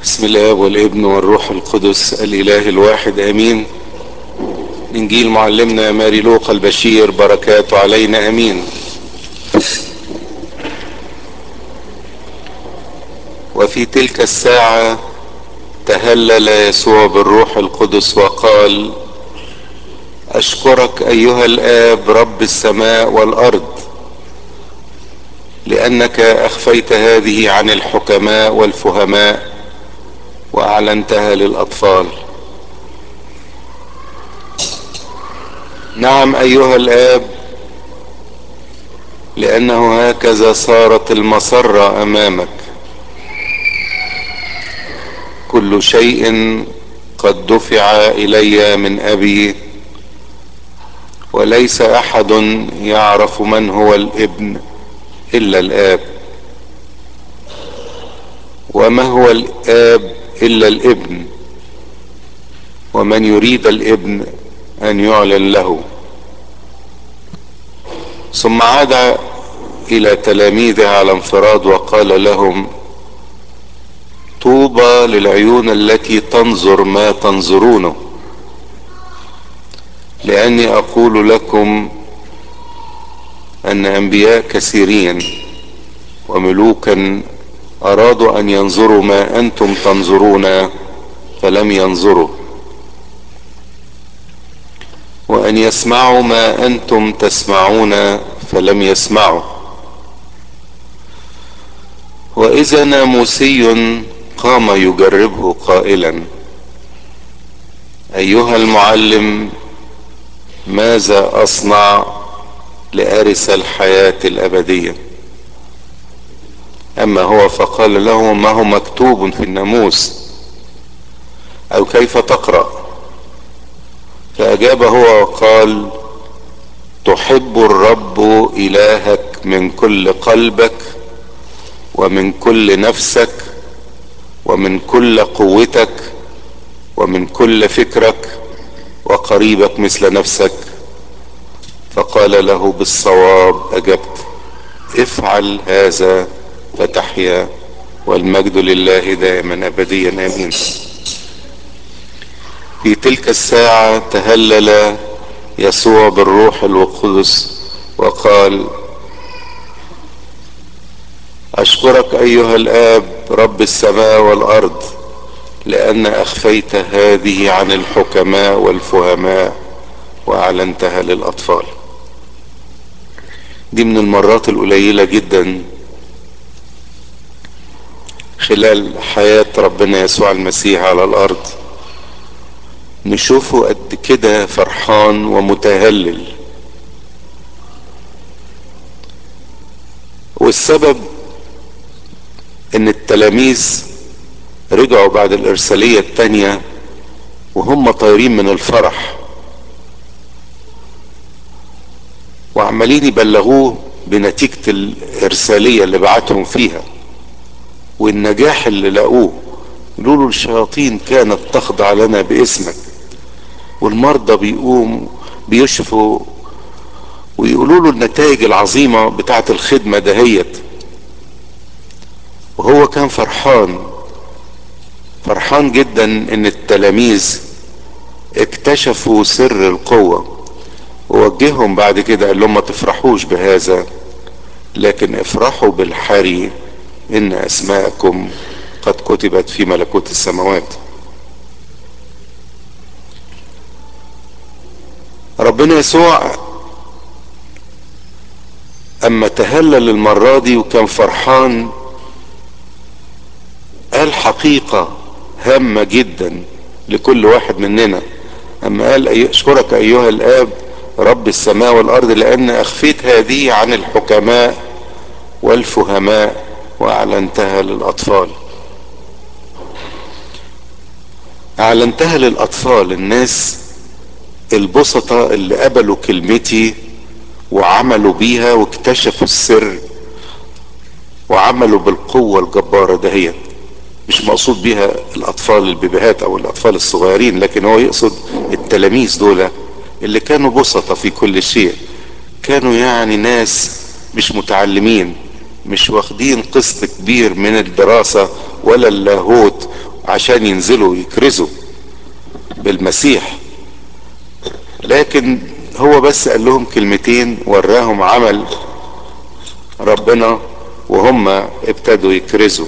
بسم الله والابن والروح القدس الاله الواحد امين انجيل معلمنا ماري لوقا البشير بركاته علينا امين وفي تلك الساعه تهلل يسوع بالروح القدس وقال اشكرك ايها الاب رب السماء والارض لانك اخفيت هذه عن الحكماء والفهماء واعلنتها للاطفال نعم ايها الاب لانه هكذا صارت المسره امامك كل شيء قد دفع الي من ابي وليس احد يعرف من هو الابن الا الاب وما هو الاب الا الابن ومن يريد الابن ان يعلن له ثم عاد الى تلاميذه على انفراد وقال لهم طوبى للعيون التي تنظر ما تنظرونه لاني اقول لكم ان انبياء كثيرين وملوكا ارادوا ان ينظروا ما انتم تنظرون فلم ينظروا وان يسمعوا ما انتم تسمعون فلم يسمعوا واذا ناموسي قام يجربه قائلا ايها المعلم ماذا اصنع لارث الحياه الابديه اما هو فقال له ما هو مكتوب في الناموس او كيف تقرا فاجاب هو وقال تحب الرب الهك من كل قلبك ومن كل نفسك ومن كل قوتك ومن كل فكرك وقريبك مثل نفسك فقال له بالصواب اجبت افعل هذا فتحيا والمجد لله دائما ابديا امين في تلك الساعه تهلل يسوع بالروح القدس وقال اشكرك ايها الاب رب السماء والارض لان اخفيت هذه عن الحكماء والفهماء واعلنتها للاطفال دي من المرات القليله جدا خلال حياه ربنا يسوع المسيح على الارض نشوفه قد كده فرحان ومتهلل والسبب ان التلاميذ رجعوا بعد الارساليه التانيه وهم طايرين من الفرح وعمالين يبلغوه بنتيجه الارساليه اللي بعتهم فيها والنجاح اللي لقوه يقولوا له الشياطين كانت تخضع لنا باسمك والمرضى بيقوم بيشفوا ويقولوا له النتائج العظيمة بتاعت الخدمة دهيت وهو كان فرحان فرحان جدا ان التلاميذ اكتشفوا سر القوة ووجههم بعد كده قال لهم ما تفرحوش بهذا لكن افرحوا بالحري ان اسماءكم قد كتبت في ملكوت السماوات ربنا يسوع اما تهلل المرة دي وكان فرحان قال حقيقة هامة جدا لكل واحد مننا اما قال اشكرك ايها الاب رب السماء والارض لان اخفيت هذه عن الحكماء والفهماء واعلنتها للاطفال اعلنتها للاطفال الناس البسطة اللي قبلوا كلمتي وعملوا بيها واكتشفوا السر وعملوا بالقوة الجبارة دهيت مش مقصود بيها الاطفال البيبيهات او الاطفال الصغيرين لكن هو يقصد التلاميذ دول اللي كانوا بسطة في كل شيء كانوا يعني ناس مش متعلمين مش واخدين قسط كبير من الدراسة ولا اللاهوت عشان ينزلوا يكرزوا بالمسيح لكن هو بس قال لهم كلمتين وراهم عمل ربنا وهم ابتدوا يكرزوا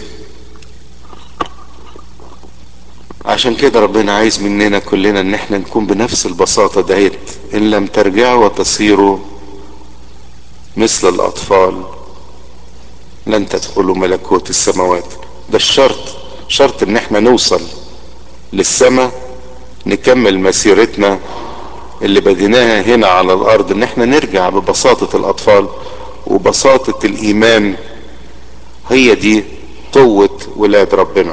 عشان كده ربنا عايز مننا كلنا ان احنا نكون بنفس البساطة دهيت ان لم ترجعوا وتصيروا مثل الاطفال لن تدخلوا ملكوت السماوات ده الشرط شرط ان احنا نوصل للسماء نكمل مسيرتنا اللي بديناها هنا على الارض ان احنا نرجع ببساطة الاطفال وبساطة الايمان هي دي قوة ولاد ربنا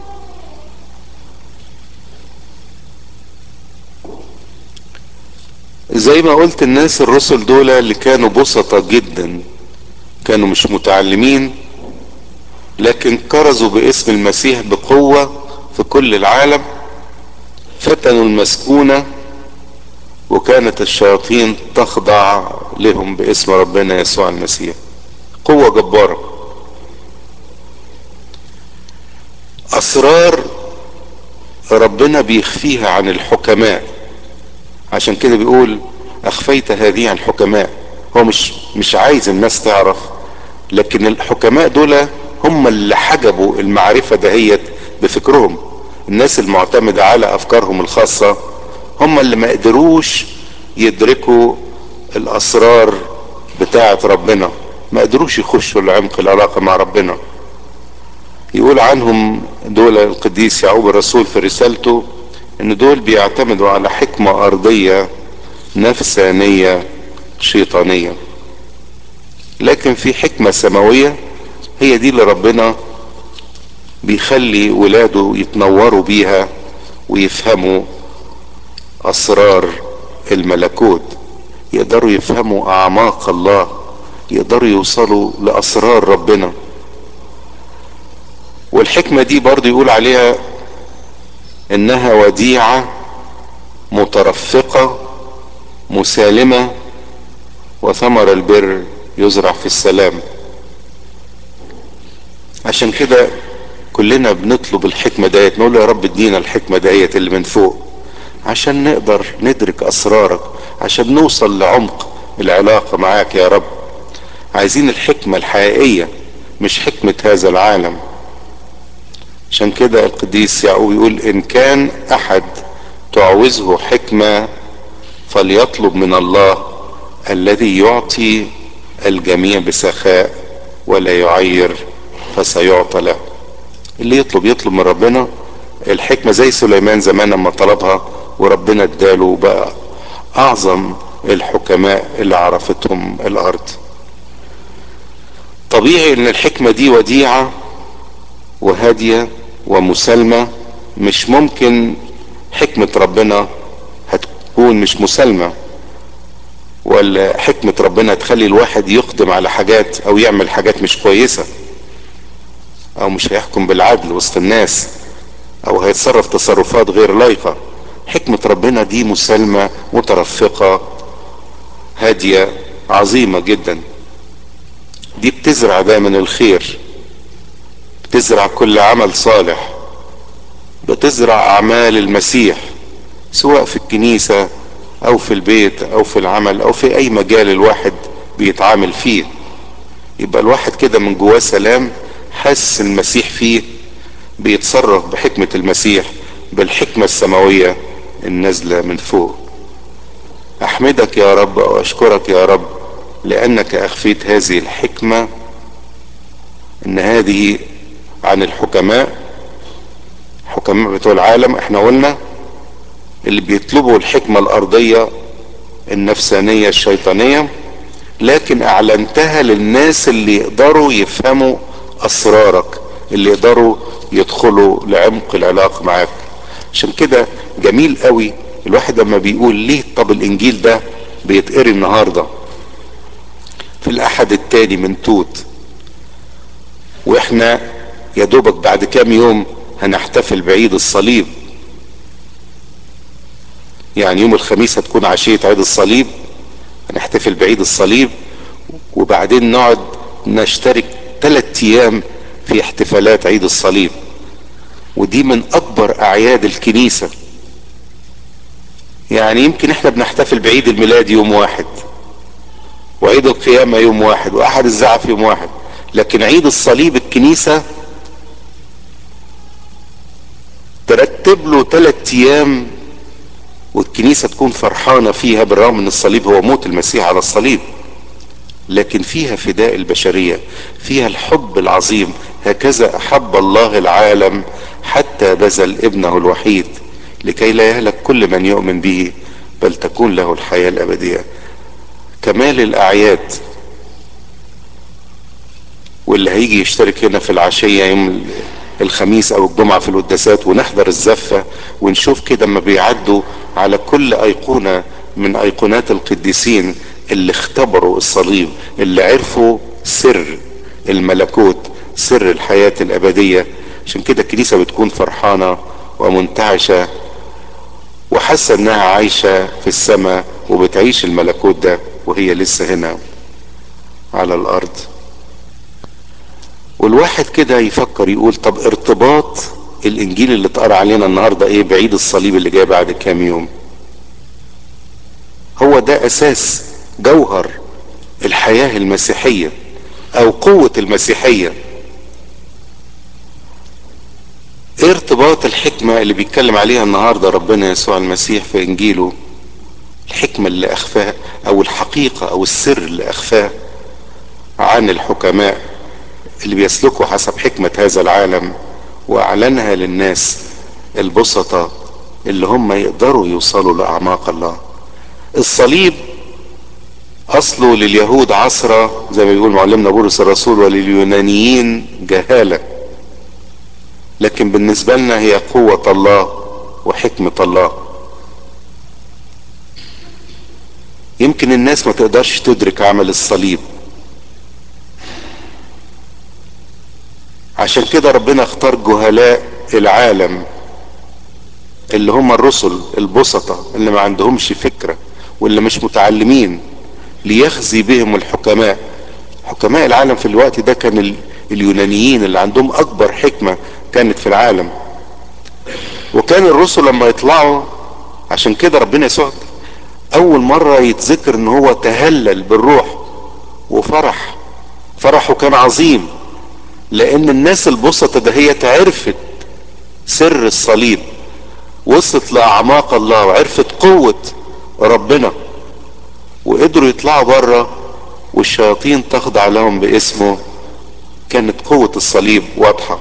زي ما قلت الناس الرسل دول اللي كانوا بسطة جدا كانوا مش متعلمين لكن كرزوا باسم المسيح بقوة في كل العالم فتنوا المسكونة وكانت الشياطين تخضع لهم باسم ربنا يسوع المسيح قوة جبارة اسرار ربنا بيخفيها عن الحكماء عشان كده بيقول اخفيت هذه عن الحكماء هو مش مش عايز الناس تعرف لكن الحكماء دول هم اللي حجبوا المعرفة دهيت بفكرهم الناس المعتمدة على افكارهم الخاصة هم اللي ما قدروش يدركوا الاسرار بتاعة ربنا ما قدروش يخشوا لعمق العلاقة مع ربنا يقول عنهم دول القديس يعقوب الرسول في رسالته ان دول بيعتمدوا على حكمة ارضية نفسانية شيطانية لكن في حكمة سماوية هي دي اللي ربنا بيخلي ولاده يتنوروا بيها ويفهموا اسرار الملكوت يقدروا يفهموا اعماق الله يقدروا يوصلوا لاسرار ربنا والحكمة دي برضو يقول عليها انها وديعة مترفقة مسالمة وثمر البر يزرع في السلام عشان كده كلنا بنطلب الحكمة ديت نقول يا رب ادينا الحكمة ديت اللي من فوق عشان نقدر ندرك اسرارك عشان نوصل لعمق العلاقة معاك يا رب عايزين الحكمة الحقيقية مش حكمة هذا العالم عشان كده القديس يعقوب يقول ان كان احد تعوزه حكمة فليطلب من الله الذي يعطي الجميع بسخاء ولا يعير فسيعطى له اللي يطلب يطلب من ربنا الحكمة زي سليمان زمان لما طلبها وربنا اداله بقى اعظم الحكماء اللي عرفتهم الارض طبيعي ان الحكمة دي وديعة وهادية ومسالمة مش ممكن حكمة ربنا هتكون مش مسالمة ولا حكمة ربنا تخلي الواحد يقدم على حاجات او يعمل حاجات مش كويسة او مش هيحكم بالعدل وسط الناس او هيتصرف تصرفات غير لائقة حكمة ربنا دي مسالمة مترفقة هادية عظيمة جدا دي بتزرع دايما الخير بتزرع كل عمل صالح بتزرع اعمال المسيح سواء في الكنيسة او في البيت او في العمل او في اي مجال الواحد بيتعامل فيه يبقى الواحد كده من جواه سلام حاسس المسيح فيه بيتصرف بحكمة المسيح بالحكمة السماوية النازلة من فوق احمدك يا رب واشكرك يا رب لانك اخفيت هذه الحكمة ان هذه عن الحكماء حكماء بتوع العالم احنا قلنا اللي بيطلبوا الحكمة الارضية النفسانية الشيطانية لكن اعلنتها للناس اللي يقدروا يفهموا اسرارك اللي يقدروا يدخلوا لعمق العلاقة معاك عشان كده جميل قوي الواحد لما بيقول ليه طب الانجيل ده بيتقري النهاردة في الاحد التاني من توت واحنا يا دوبك بعد كام يوم هنحتفل بعيد الصليب يعني يوم الخميس هتكون عشية عيد الصليب هنحتفل بعيد الصليب وبعدين نقعد نشترك ثلاث ايام في احتفالات عيد الصليب ودي من اكبر اعياد الكنيسة يعني يمكن احنا بنحتفل بعيد الميلاد يوم واحد وعيد القيامة يوم واحد واحد الزعف يوم واحد لكن عيد الصليب الكنيسة ترتب له ثلاث ايام والكنيسة تكون فرحانة فيها بالرغم ان الصليب هو موت المسيح على الصليب لكن فيها فداء البشرية فيها الحب العظيم هكذا احب الله العالم حتى بذل ابنه الوحيد لكي لا يهلك كل من يؤمن به بل تكون له الحياة الابدية كمال الاعياد واللي هيجي يشترك هنا في العشية يوم الخميس او الجمعة في القداسات ونحضر الزفة ونشوف كده ما بيعدوا على كل ايقونة من ايقونات القديسين اللي اختبروا الصليب اللي عرفوا سر الملكوت سر الحياة الابدية عشان كده الكنيسة بتكون فرحانة ومنتعشة وحاسة انها عايشة في السماء وبتعيش الملكوت ده وهي لسه هنا على الارض والواحد كده يفكر يقول طب ارتباط الانجيل اللي اتقرا علينا النهارده ايه بعيد الصليب اللي جاي بعد كام يوم هو ده اساس جوهر الحياه المسيحيه او قوه المسيحيه ايه ارتباط الحكمه اللي بيتكلم عليها النهارده ربنا يسوع المسيح في انجيله الحكمه اللي اخفاها او الحقيقه او السر اللي اخفاه عن الحكماء اللي بيسلكوا حسب حكمة هذا العالم واعلنها للناس البسطة اللي هم يقدروا يوصلوا لاعماق الله الصليب اصله لليهود عصرة زي ما بيقول معلمنا بولس الرسول ولليونانيين جهالة لكن بالنسبة لنا هي قوة الله وحكمة الله يمكن الناس ما تقدرش تدرك عمل الصليب عشان كده ربنا اختار جهلاء العالم اللي هم الرسل البسطة اللي ما عندهمش فكرة واللي مش متعلمين ليخزي بهم الحكماء حكماء العالم في الوقت ده كان اليونانيين اللي عندهم اكبر حكمة كانت في العالم وكان الرسل لما يطلعوا عشان كده ربنا يسوع اول مرة يتذكر ان هو تهلل بالروح وفرح فرحه كان عظيم لان الناس البسطة دهيت عرفت سر الصليب وصلت لاعماق الله وعرفت قوة ربنا وقدروا يطلعوا بره والشياطين تخضع لهم باسمه كانت قوة الصليب واضحة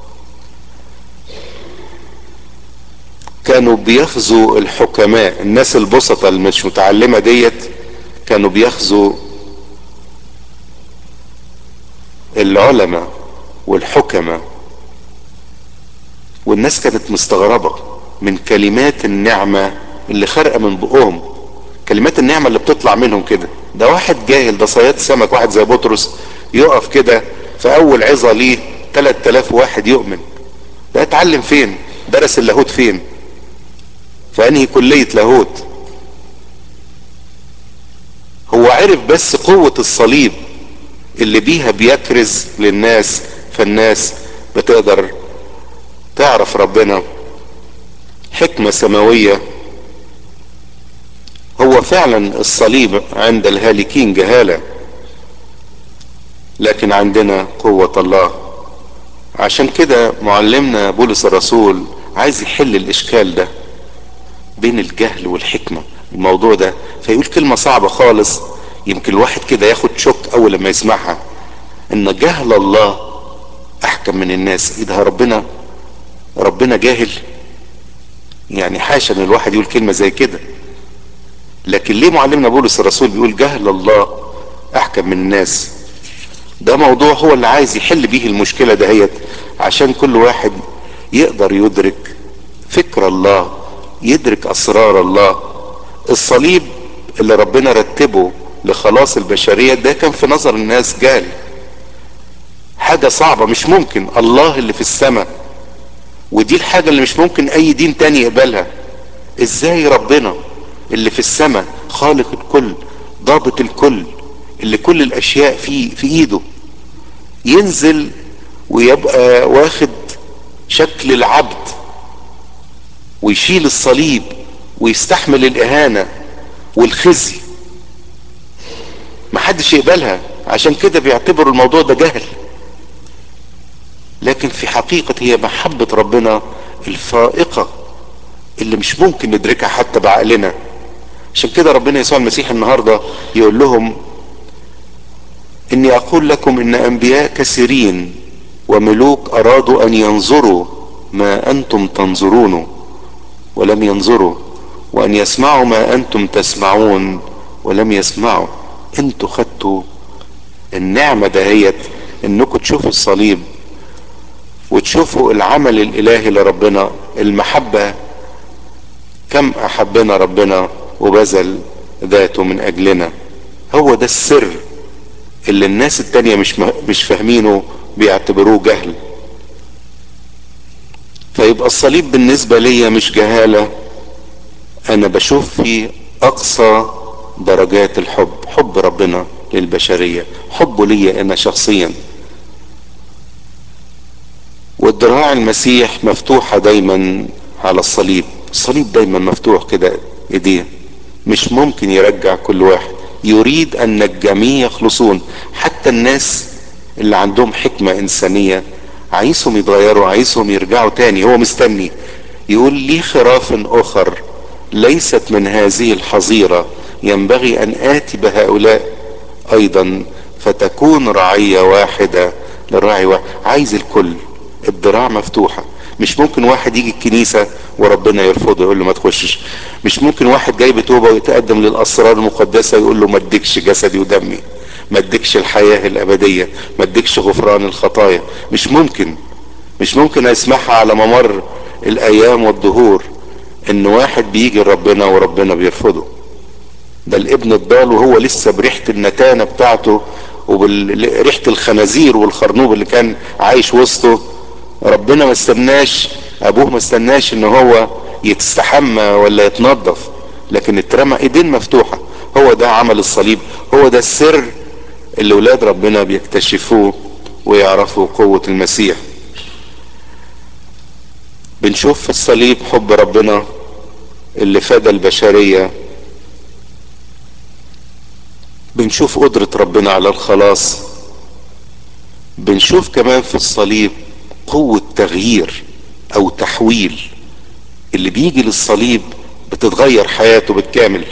كانوا بيخزوا الحكماء الناس البسطة اللي مش متعلمة ديت كانوا بيخزوا العلماء والحكمة والناس كانت مستغربة من كلمات النعمة اللي خارقة من بقهم كلمات النعمة اللي بتطلع منهم كده ده واحد جاهل ده صياد سمك واحد زي بطرس يقف كده في اول عظة ليه 3000 واحد يؤمن ده اتعلم فين درس اللاهوت فين في انهي كلية لاهوت هو عرف بس قوة الصليب اللي بيها بيكرز للناس فالناس بتقدر تعرف ربنا حكمة سماوية هو فعلا الصليب عند الهالكين جهالة لكن عندنا قوة الله عشان كده معلمنا بولس الرسول عايز يحل الاشكال ده بين الجهل والحكمة الموضوع ده فيقول كلمة صعبة خالص يمكن الواحد كده ياخد شوك اول لما يسمعها ان جهل الله احكم من الناس ايه ده ربنا ربنا جاهل يعني حاشا ان الواحد يقول كلمة زي كده لكن ليه معلمنا بولس الرسول بيقول جهل الله احكم من الناس ده موضوع هو اللي عايز يحل بيه المشكلة دهيت عشان كل واحد يقدر يدرك فكر الله يدرك اسرار الله الصليب اللي ربنا رتبه لخلاص البشرية ده كان في نظر الناس جهل حاجة صعبة مش ممكن الله اللي في السماء ودي الحاجة اللي مش ممكن اي دين تاني يقبلها ازاي ربنا اللي في السماء خالق الكل ضابط الكل اللي كل الاشياء في في ايده ينزل ويبقى واخد شكل العبد ويشيل الصليب ويستحمل الاهانة والخزي محدش يقبلها عشان كده بيعتبروا الموضوع ده جهل لكن في حقيقة هي محبة ربنا الفائقة اللي مش ممكن ندركها حتى بعقلنا عشان كده ربنا يسوع المسيح النهاردة يقول لهم اني اقول لكم ان انبياء كثيرين وملوك ارادوا ان ينظروا ما انتم تنظرونه ولم ينظروا وان يسمعوا ما انتم تسمعون ولم يسمعوا انتوا خدتوا النعمة دهيت انكم تشوفوا الصليب وتشوفوا العمل الالهي لربنا المحبة كم احبنا ربنا وبذل ذاته من اجلنا هو ده السر اللي الناس التانية مش مش فاهمينه بيعتبروه جهل فيبقى الصليب بالنسبة ليا مش جهالة انا بشوف فيه اقصى درجات الحب حب ربنا للبشرية حبه ليا انا شخصيا والذراع المسيح مفتوحة دايما على الصليب الصليب دايما مفتوح كده ايديه مش ممكن يرجع كل واحد يريد ان الجميع يخلصون حتى الناس اللي عندهم حكمة انسانية عايزهم يتغيروا عايزهم يرجعوا تاني هو مستني يقول لي خراف اخر ليست من هذه الحظيرة ينبغي ان اتي بهؤلاء ايضا فتكون رعية واحدة للراعي واحد عايز الكل الذراع مفتوحة مش ممكن واحد يجي الكنيسة وربنا يرفضه يقول له ما تخشش مش ممكن واحد جاي بتوبة ويتقدم للاسرار المقدسة يقول له ما اديكش جسدي ودمي ما اديكش الحياة الابدية ما اديكش غفران الخطايا مش ممكن مش ممكن اسمعها على ممر الايام والدهور ان واحد بيجي ربنا وربنا بيرفضه ده الابن الضال وهو لسه بريحة النتانة بتاعته وبريحة الخنازير والخرنوب اللي كان عايش وسطه ربنا ما استناش ابوه ما استناش ان هو يتستحمى ولا يتنظف لكن اترمى ايدين مفتوحة هو ده عمل الصليب هو ده السر اللي ولاد ربنا بيكتشفوه ويعرفوا قوة المسيح بنشوف في الصليب حب ربنا اللي فدى البشرية بنشوف قدرة ربنا على الخلاص بنشوف كمان في الصليب قوة تغيير او تحويل اللي بيجي للصليب بتتغير حياته بالكامل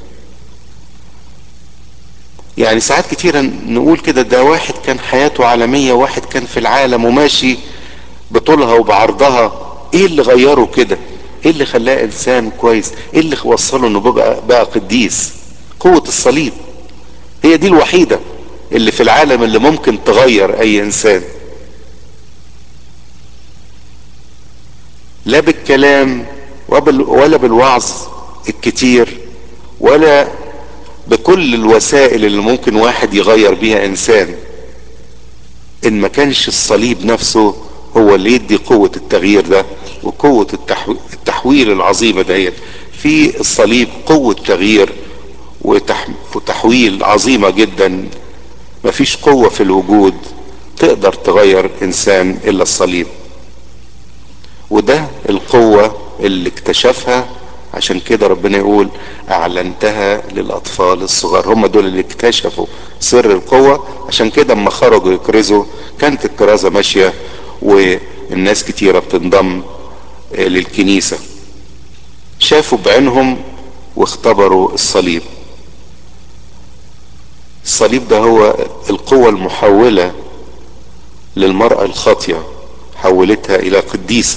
يعني ساعات كتيرة نقول كده ده واحد كان حياته عالمية واحد كان في العالم وماشي بطولها وبعرضها ايه اللي غيره كده ايه اللي خلاه انسان كويس ايه اللي وصله انه بقى, بقى قديس قوة الصليب هي دي الوحيدة اللي في العالم اللي ممكن تغير اي انسان لا بالكلام ولا بالوعظ الكتير ولا بكل الوسائل اللي ممكن واحد يغير بيها انسان ان ما كانش الصليب نفسه هو اللي يدي قوة التغيير ده وقوة التحو... التحويل العظيمة ديت في الصليب قوة تغيير وتح... وتحويل عظيمة جدا مفيش قوة في الوجود تقدر تغير انسان الا الصليب وده القوة اللي اكتشفها عشان كده ربنا يقول اعلنتها للاطفال الصغار هم دول اللي اكتشفوا سر القوة عشان كده اما خرجوا يكرزوا كانت الكرازة ماشية والناس كتيرة بتنضم للكنيسة شافوا بعينهم واختبروا الصليب الصليب ده هو القوة المحولة للمرأة الخاطية حولتها الى قديسة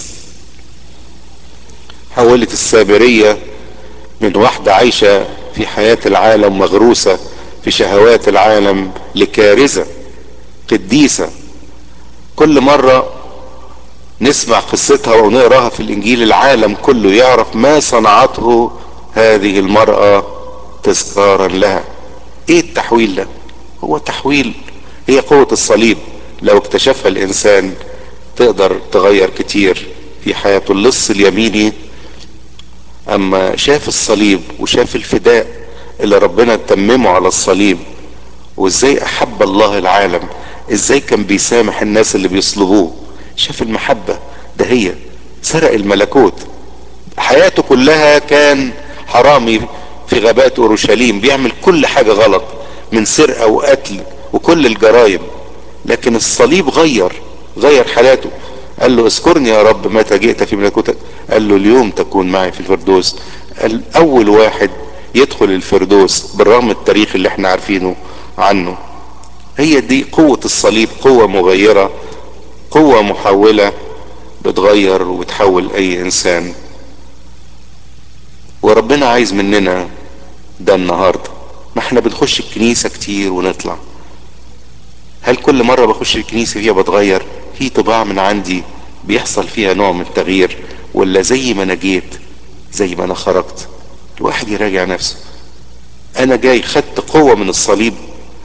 حولت السامرية من واحدة عايشة في حياة العالم مغروسة في شهوات العالم لكارثة قديسة كل مرة نسمع قصتها ونقراها في الانجيل العالم كله يعرف ما صنعته هذه المرأة تذكارا لها ايه التحويل ده هو تحويل هي قوة الصليب لو اكتشفها الانسان تقدر تغير كتير في حياته اللص اليميني اما شاف الصليب وشاف الفداء اللي ربنا تممه على الصليب وازاي احب الله العالم ازاي كان بيسامح الناس اللي بيصلبوه شاف المحبة ده هي سرق الملكوت حياته كلها كان حرامي في غابات اورشليم بيعمل كل حاجة غلط من سرقة وقتل وكل الجرائم لكن الصليب غير غير حياته قال له اذكرني يا رب متى جئت في ملكوتك قال له اليوم تكون معي في الفردوس قال اول واحد يدخل الفردوس بالرغم التاريخ اللي احنا عارفينه عنه هي دي قوة الصليب قوة مغيرة قوة محولة بتغير وبتحول اي انسان وربنا عايز مننا ده النهارده ما احنا بنخش الكنيسة كتير ونطلع هل كل مرة بخش الكنيسة فيها بتغير في طباع من عندي بيحصل فيها نوع من التغيير ولا زي ما انا جيت زي ما انا خرجت الواحد يراجع نفسه انا جاي خدت قوة من الصليب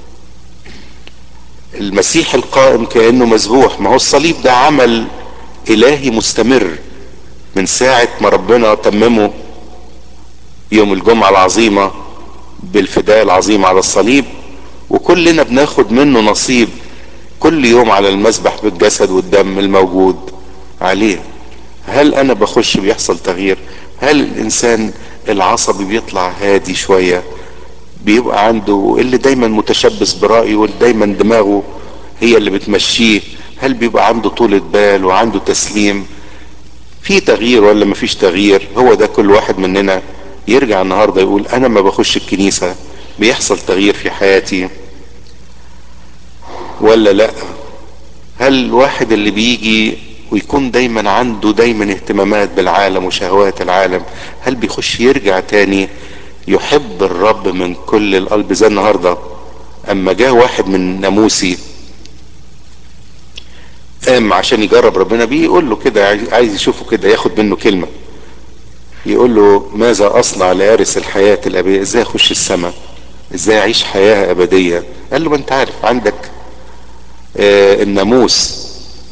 المسيح القائم كأنه مذبوح ما هو الصليب ده عمل الهي مستمر من ساعة ما ربنا تممه يوم الجمعة العظيمة بالفداء العظيم على الصليب وكلنا بناخد منه نصيب كل يوم على المسبح بالجسد والدم الموجود عليه هل انا بخش بيحصل تغيير هل الانسان العصبي بيطلع هادي شوية بيبقى عنده اللي دايما متشبث برأيه واللي دايما دماغه هي اللي بتمشيه هل بيبقى عنده طولة بال وعنده تسليم في تغيير ولا مفيش تغيير هو ده كل واحد مننا يرجع النهاردة يقول انا ما بخش الكنيسة بيحصل تغيير في حياتي ولا لا هل الواحد اللي بيجي ويكون دايما عنده دايما اهتمامات بالعالم وشهوات العالم هل بيخش يرجع تاني يحب الرب من كل القلب زي النهاردة اما جاء واحد من ناموسي قام عشان يجرب ربنا بيقول له كده عايز يشوفه كده ياخد منه كلمة يقول له ماذا اصنع لارث الحياة الابدية ازاي اخش السماء ازاي اعيش حياة ابدية قال له ما انت عارف عندك آه الناموس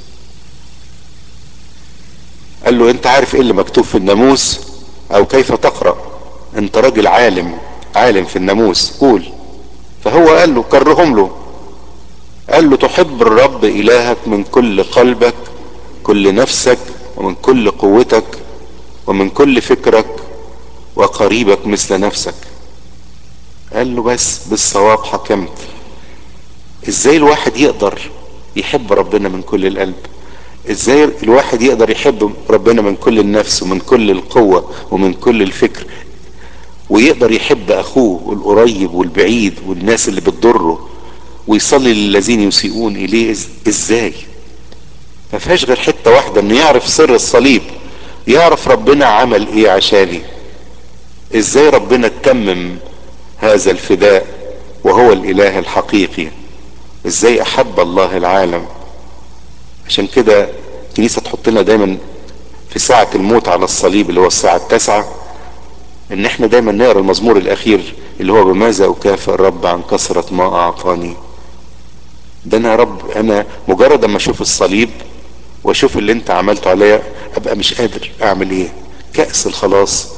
قال له انت عارف ايه اللي مكتوب في الناموس او كيف تقرأ انت راجل عالم عالم في الناموس قول فهو قال له كرهم له قال له تحب الرب الهك من كل قلبك كل نفسك ومن كل قوتك ومن كل فكرك وقريبك مثل نفسك قال له بس بالصواب حكمت ازاي الواحد يقدر يحب ربنا من كل القلب ازاي الواحد يقدر يحب ربنا من كل النفس ومن كل القوة ومن كل الفكر ويقدر يحب اخوه القريب والبعيد والناس اللي بتضره ويصلي للذين يسيئون اليه ازاي ما فيهاش غير حتة واحدة انه يعرف سر الصليب يعرف ربنا عمل ايه عشاني ازاي ربنا تمم هذا الفداء وهو الاله الحقيقي ازاي احب الله العالم عشان كده الكنيسة تحط لنا دايما في ساعة الموت على الصليب اللي هو الساعة التاسعة ان احنا دايما نقرا المزمور الاخير اللي هو بماذا اكافئ الرب عن كثرة ما اعطاني ده انا يا رب انا مجرد اما اشوف الصليب واشوف اللي انت عملته عليا ابقى مش قادر اعمل ايه كأس الخلاص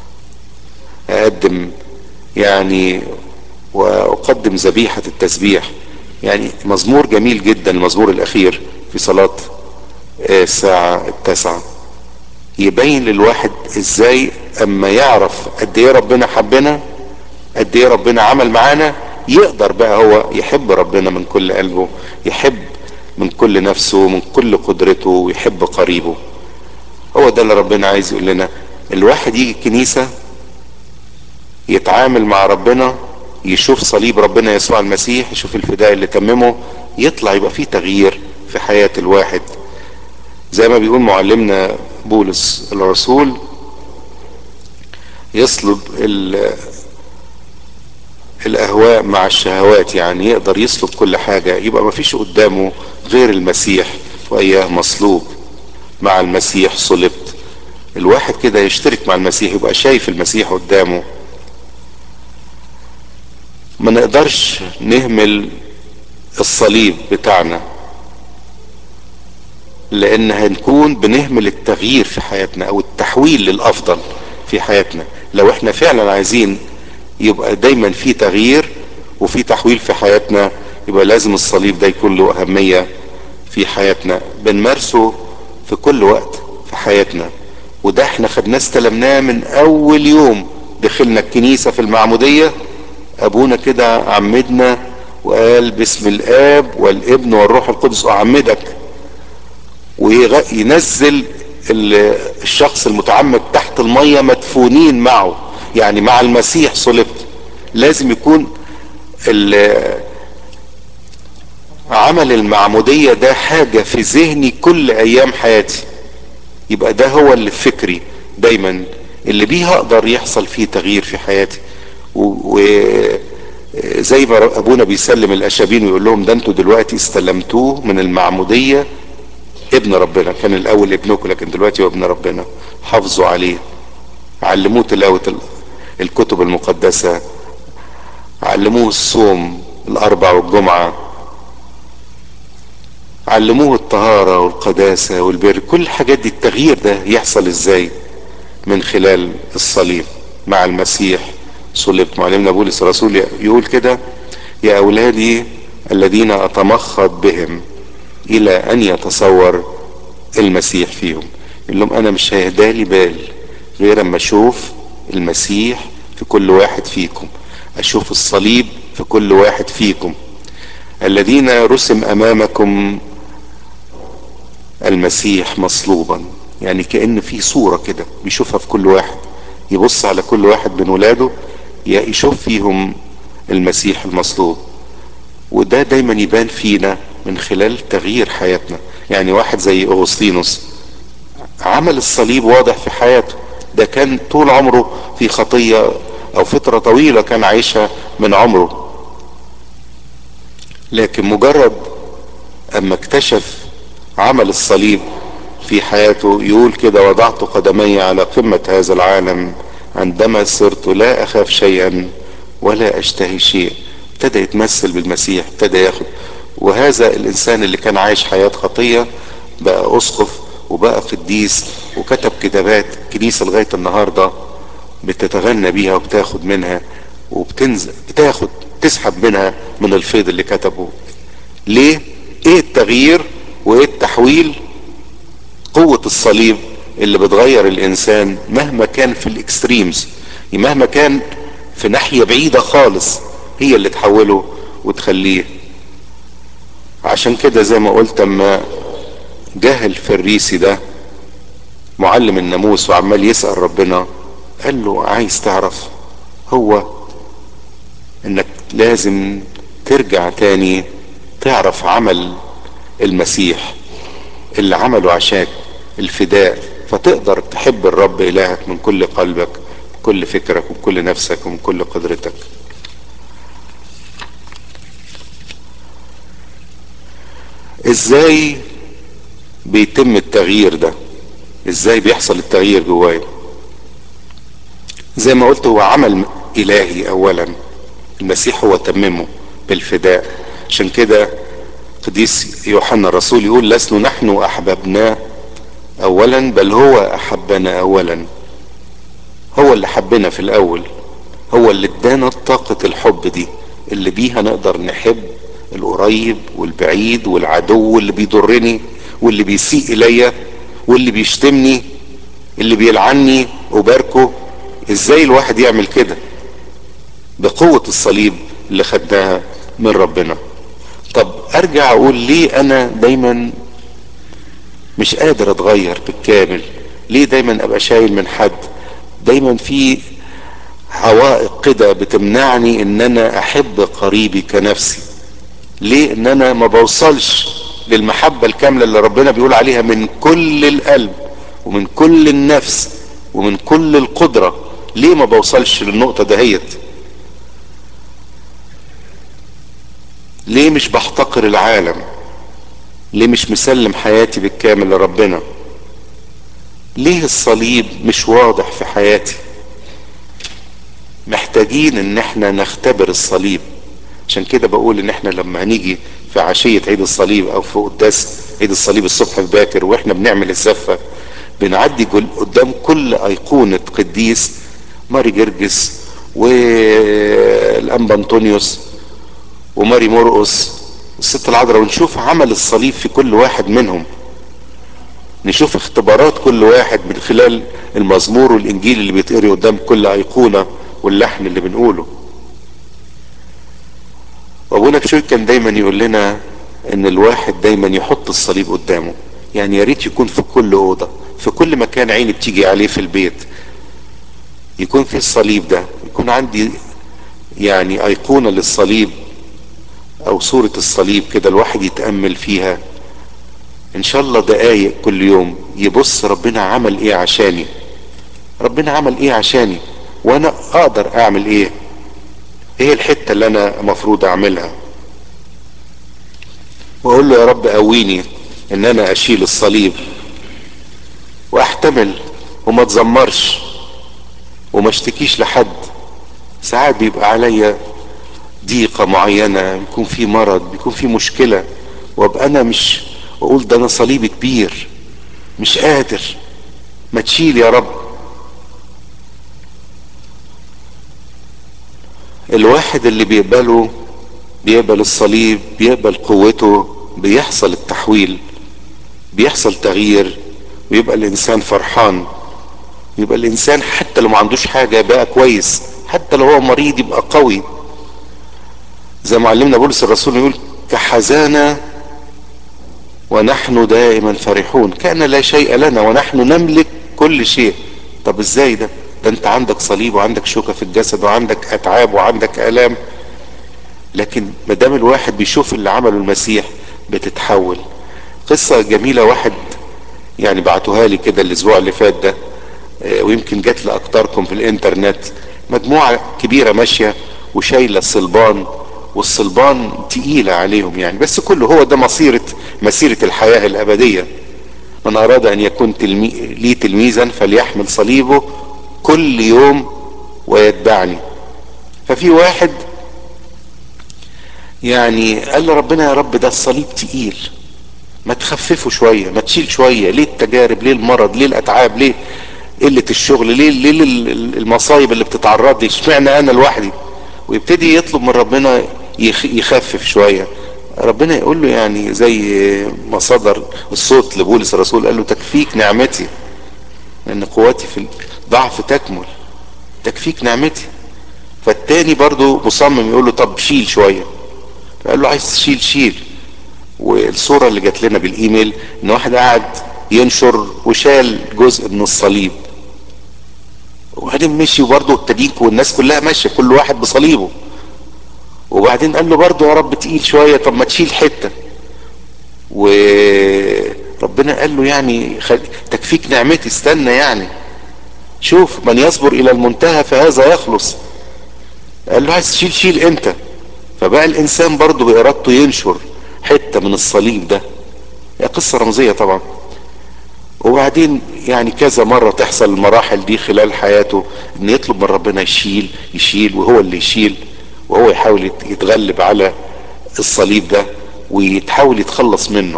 اقدم يعني واقدم ذبيحة التسبيح يعني مزمور جميل جدا المزمور الاخير في صلاة الساعة التاسعة يبين للواحد ازاي اما يعرف قد ايه ربنا حبنا قد ايه ربنا عمل معانا يقدر بقى هو يحب ربنا من كل قلبه يحب من كل نفسه من كل قدرته ويحب قريبه هو ده اللي ربنا عايز يقول لنا الواحد يجي الكنيسة يتعامل مع ربنا يشوف صليب ربنا يسوع المسيح يشوف الفداء اللي تممه يطلع يبقى فيه تغيير في حياة الواحد زي ما بيقول معلمنا بولس الرسول يصلب الاهواء مع الشهوات يعني يقدر يصلب كل حاجة يبقى ما فيش قدامه غير المسيح واياه مصلوب مع المسيح صلبت الواحد كده يشترك مع المسيح يبقى شايف المسيح قدامه ما نقدرش نهمل الصليب بتاعنا لان هنكون بنهمل التغيير في حياتنا او التحويل للافضل في حياتنا لو احنا فعلا عايزين يبقى دايما في تغيير وفي تحويل في حياتنا يبقى لازم الصليب ده يكون له اهمية في حياتنا بنمارسه في في كل وقت في حياتنا وده احنا خدناه استلمناه من اول يوم دخلنا الكنيسة في المعمودية ابونا كده عمدنا وقال باسم الاب والابن والروح القدس اعمدك وينزل الشخص المتعمد تحت المية مدفونين معه يعني مع المسيح صلبت لازم يكون عمل المعمودية ده حاجة في ذهني كل ايام حياتي يبقى ده هو اللي في فكري دايما اللي بيه هقدر يحصل فيه تغيير في حياتي وزي ما ابونا بيسلم الاشابين ويقول لهم ده انتوا دلوقتي استلمتوه من المعمودية ابن ربنا كان الاول ابنكم لكن دلوقتي هو ابن ربنا حافظوا عليه علموه تلاوة الكتب المقدسة علموه الصوم الاربع والجمعة علموه الطهارة والقداسة والبر كل الحاجات دي التغيير ده يحصل ازاي من خلال الصليب مع المسيح صلبت معلمنا بولس الرسول يقول كده يا اولادي الذين اتمخض بهم الى ان يتصور المسيح فيهم يقول لهم انا مش هيهدالي بال غير اما اشوف المسيح في كل واحد فيكم اشوف الصليب في كل واحد فيكم الذين رسم امامكم المسيح مصلوبا يعني كأن في صورة كده بيشوفها في كل واحد يبص على كل واحد من ولاده يشوف فيهم المسيح المصلوب وده دايما يبان فينا من خلال تغيير حياتنا يعني واحد زي اغسطينوس عمل الصليب واضح في حياته ده كان طول عمره في خطية او فترة طويلة كان عايشها من عمره لكن مجرد اما اكتشف عمل الصليب في حياته يقول كده وضعت قدمي على قمة هذا العالم عندما صرت لا اخاف شيئا ولا اشتهي شيء ابتدى يتمثل بالمسيح ابتدى ياخد وهذا الانسان اللي كان عايش حياة خطية بقى اسقف وبقى قديس وكتب كتابات كنيسة لغاية النهاردة بتتغنى بيها وبتاخد منها وبتنزل بتاخد تسحب منها من الفيض اللي كتبه ليه ايه التغيير وايه التحويل قوة الصليب اللي بتغير الانسان مهما كان في الاكستريمز مهما كان في ناحية بعيدة خالص هي اللي تحوله وتخليه عشان كده زي ما قلت اما جه الفريسي ده معلم الناموس وعمال يسأل ربنا قال له عايز تعرف هو انك لازم ترجع تاني تعرف عمل المسيح اللي عمله عشاك الفداء فتقدر تحب الرب الهك من كل قلبك بكل فكرك وبكل نفسك ومن كل قدرتك ازاي بيتم التغيير ده ازاي بيحصل التغيير جوايا زي ما قلت هو عمل الهي اولا المسيح هو تممه بالفداء عشان كده قديس يوحنا الرسول يقول لسنا نحن احببناه اولا بل هو احبنا اولا هو اللي حبنا في الاول هو اللي ادانا طاقة الحب دي اللي بيها نقدر نحب القريب والبعيد والعدو اللي بيضرني واللي بيسيء الي واللي بيشتمني اللي بيلعني وباركه ازاي الواحد يعمل كده بقوة الصليب اللي خدناها من ربنا طب ارجع اقول ليه انا دايما مش قادر اتغير بالكامل ليه دايما ابقى شايل من حد دايما في عوائق كده بتمنعني ان انا احب قريبي كنفسي ليه ان انا ما بوصلش للمحبة الكاملة اللي ربنا بيقول عليها من كل القلب ومن كل النفس ومن كل القدرة ليه ما بوصلش للنقطة دهيت ليه مش بحتقر العالم ليه مش مسلم حياتي بالكامل لربنا ليه الصليب مش واضح في حياتي محتاجين ان احنا نختبر الصليب عشان كده بقول ان احنا لما هنيجي في عشية عيد الصليب او في قداس عيد الصليب الصبح الباكر واحنا بنعمل الزفة بنعدي قدام كل ايقونة قديس ماري جرجس والانبا انطونيوس وماري مرقس والست العذراء ونشوف عمل الصليب في كل واحد منهم نشوف اختبارات كل واحد من خلال المزمور والانجيل اللي بيتقري قدام كل ايقونه واللحن اللي بنقوله وابونا بشوي كان دايما يقول لنا ان الواحد دايما يحط الصليب قدامه يعني يا ريت يكون في كل اوضه في كل مكان عيني بتيجي عليه في البيت يكون في الصليب ده يكون عندي يعني ايقونه للصليب او صوره الصليب كده الواحد يتامل فيها ان شاء الله دقايق كل يوم يبص ربنا عمل ايه عشاني ربنا عمل ايه عشاني وانا اقدر اعمل ايه ايه الحتة اللي انا مفروض اعملها واقول له يا رب قويني ان انا اشيل الصليب واحتمل وما اتذمرش وما اشتكيش لحد ساعات بيبقى عليا ضيقة معينة بيكون في مرض بيكون في مشكلة وابقى انا مش واقول ده انا صليبي كبير مش قادر ما تشيل يا رب الواحد اللي بيقبله بيقبل الصليب بيقبل قوته بيحصل التحويل بيحصل تغيير ويبقى الانسان فرحان يبقى الانسان حتى لو ما عندوش حاجه بقى كويس حتى لو هو مريض يبقى قوي زي ما علمنا بولس الرسول يقول كحزانه ونحن دائما فرحون كان لا شيء لنا ونحن نملك كل شيء طب ازاي ده ده انت عندك صليب وعندك شوكة في الجسد وعندك اتعاب وعندك الام لكن ما دام الواحد بيشوف اللي عمله المسيح بتتحول قصة جميلة واحد يعني بعتوها لي كده الاسبوع اللي فات ده ويمكن جات لاكتركم في الانترنت مجموعة كبيرة ماشية وشايلة صلبان والصلبان تقيلة عليهم يعني بس كله هو ده مصيرة مسيرة الحياة الأبدية من أراد أن يكون تلمي... لي تلميذا فليحمل صليبه كل يوم ويتبعني ففي واحد يعني قال لربنا يا رب ده الصليب تقيل ما تخففه شوية ما تشيل شوية ليه التجارب ليه المرض ليه الأتعاب ليه قلة الشغل ليه ليه المصايب اللي بتتعرض لي اشمعنى أنا لوحدي ويبتدي يطلب من ربنا يخفف شوية ربنا يقول له يعني زي ما صدر الصوت لبولس الرسول قال له تكفيك نعمتي لان قوتي في الضعف تكمل تكفيك نعمتي فالتاني برضو مصمم يقول له طب شيل شوية فقال له عايز تشيل شيل والصورة اللي جات لنا بالايميل ان واحد قاعد ينشر وشال جزء من الصليب وبعدين مشي وبرضه التديك والناس كلها ماشيه كل واحد بصليبه وبعدين قال له برضه يا رب تقيل شويه طب ما تشيل حته وربنا قال له يعني خل... تكفيك نعمتي استنى يعني شوف من يصبر الى المنتهى فهذا يخلص قال له عايز تشيل شيل انت فبقى الانسان برضه بارادته ينشر حته من الصليب ده هي قصه رمزيه طبعا وبعدين يعني كذا مرة تحصل المراحل دي خلال حياته ان يطلب من ربنا يشيل يشيل وهو اللي يشيل وهو يحاول يتغلب على الصليب ده ويتحاول يتخلص منه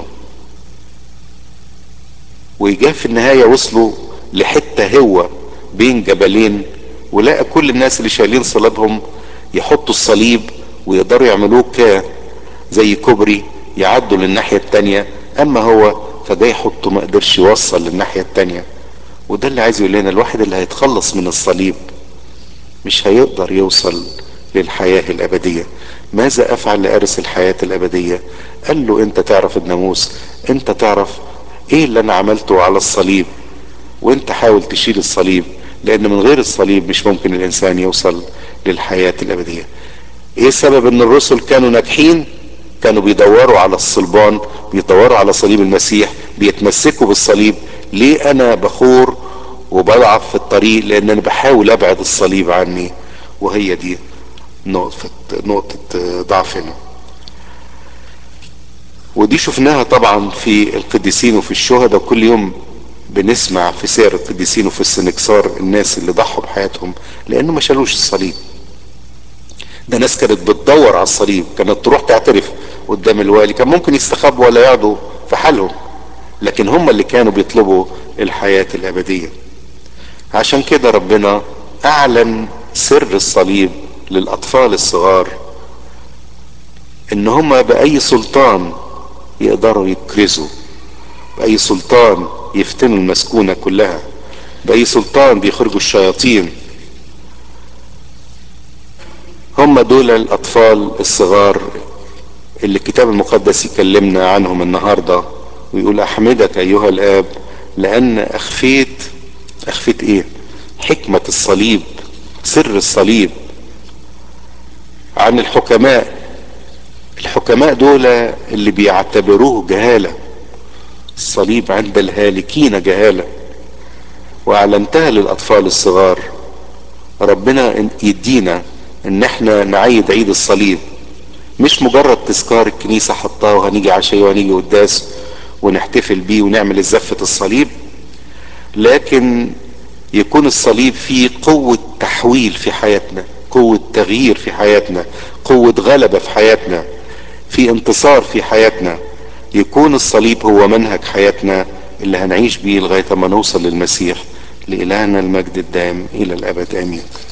وجاء في النهاية وصلوا لحتة هو بين جبلين ولقى كل الناس اللي شايلين صليبهم يحطوا الصليب ويقدروا يعملوه ك زي كوبري يعدوا للناحية التانية اما هو فده يحطه ما قدرش يوصل للناحية التانية وده اللي عايز يقول لنا الواحد اللي هيتخلص من الصليب مش هيقدر يوصل للحياة الأبدية ماذا أفعل لأرث الحياة الأبدية قال له أنت تعرف الناموس أنت تعرف إيه اللي أنا عملته على الصليب وأنت حاول تشيل الصليب لأن من غير الصليب مش ممكن الإنسان يوصل للحياة الأبدية إيه السبب أن الرسل كانوا ناجحين كانوا بيدوروا على الصلبان بيدوروا على صليب المسيح بيتمسكوا بالصليب ليه انا بخور وبضعف في الطريق لان انا بحاول ابعد الصليب عني وهي دي نقطة نقطة ضعفنا ودي شفناها طبعا في القديسين وفي الشهداء كل يوم بنسمع في سير القديسين وفي السنكسار الناس اللي ضحوا بحياتهم لانه ما شالوش الصليب ده ناس كانت بتدور على الصليب كانت تروح تعترف قدام الوالي كان ممكن يستخبوا ولا يقعدوا في حالهم لكن هم اللي كانوا بيطلبوا الحياة الأبدية عشان كده ربنا أعلن سر الصليب للأطفال الصغار إن هم بأي سلطان يقدروا يكرزوا بأي سلطان يفتنوا المسكونة كلها بأي سلطان بيخرجوا الشياطين هم دول الأطفال الصغار اللي الكتاب المقدس يكلمنا عنهم النهاردة ويقول أحمدك أيها الآب لأن أخفيت أخفيت إيه حكمة الصليب سر الصليب عن الحكماء الحكماء دول اللي بيعتبروه جهالة الصليب عند الهالكين جهالة واعلنتها للاطفال الصغار ربنا يدينا ان احنا نعيد عيد الصليب مش مجرد تذكار الكنيسة حطاه وهنيجي عشية وهنيجي قداس ونحتفل بيه ونعمل الزفة الصليب لكن يكون الصليب فيه قوة تحويل في حياتنا قوة تغيير في حياتنا قوة غلبة في حياتنا في انتصار في حياتنا يكون الصليب هو منهج حياتنا اللي هنعيش بيه لغاية ما نوصل للمسيح لإلهنا المجد الدائم إلى الأبد آمين